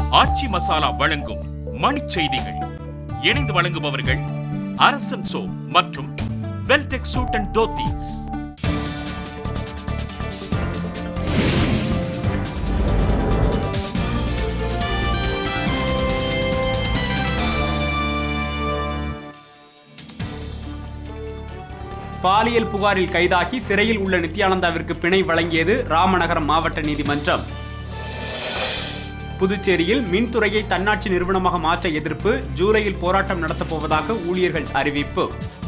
ஆச்சி மசாலா வழங்கும் மணிச் செய்திகள் இணைந்து வழங்குபவர்கள் அரசன் சோ மற்றும் வெல்டெக் சூட் அண்ட் தோத்தீஸ் பாலியல் புகாரில் கைதாகி சிறையில் உள்ள நித்யானந்தாவிற்கு பிணை வழங்கியது ராமநகரம் மாவட்ட நீதிமன்றம் புதுச்சேரியில் மின்துறையை தன்னாட்சி நிறுவனமாக மாற்ற எதிர்ப்பு ஜூலையில் போராட்டம் நடத்தப் போவதாக ஊழியர்கள் அறிவிப்பு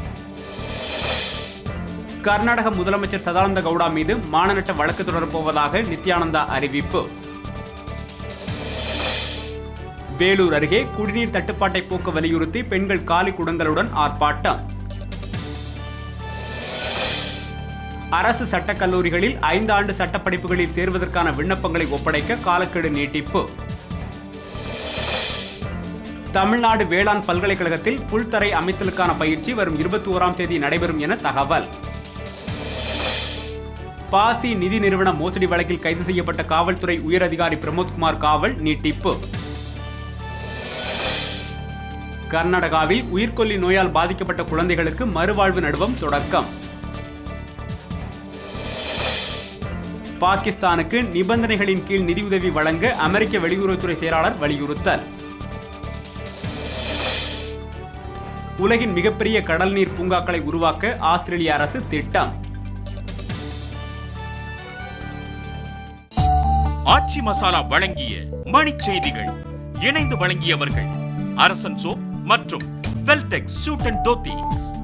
கர்நாடக முதலமைச்சர் சதானந்த கவுடா மீது மானநட்ட வழக்கு தொடரப் போவதாக நித்யானந்தா அறிவிப்பு வேலூர் அருகே குடிநீர் தட்டுப்பாட்டை போக்க வலியுறுத்தி பெண்கள் காலி குடங்களுடன் ஆர்ப்பாட்டம் அரசு சட்டக் கல்லூரிகளில் ஐந்து ஆண்டு சட்டப்படிப்புகளில் சேர்வதற்கான விண்ணப்பங்களை ஒப்படைக்க காலக்கெடு நீட்டிப்பு தமிழ்நாடு வேளாண் பல்கலைக்கழகத்தில் புல்தரை அமைத்தலுக்கான பயிற்சி வரும் இருபத்தி ஓராம் தேதி நடைபெறும் என தகவல் பாசி நிதி நிறுவன மோசடி வழக்கில் கைது செய்யப்பட்ட காவல்துறை உயரதிகாரி பிரமோத்குமார் காவல் நீட்டிப்பு கர்நாடகாவில் உயிர்கொல்லி நோயால் பாதிக்கப்பட்ட குழந்தைகளுக்கு மறுவாழ்வு நடுவம் தொடக்கம் பாகிஸ்தானுக்கு நிபந்தனைகளின் கீழ் நிதியுதவி வழங்க அமெரிக்க வெளியுறவுத்துறை செயலாளர் வலியுறுத்தல் உலகின் மிகப்பெரிய கடல் நீர் பூங்காக்களை உருவாக்க ஆஸ்திரேலிய அரசு திட்டம் ஆச்சி மசாலா வழங்கிய மணிச் செய்திகள் இணைந்து வழங்கியவர்கள் அரசன் சோ மற்றும் வெல்டெக் சூட் அண்ட் தோத்தீஸ்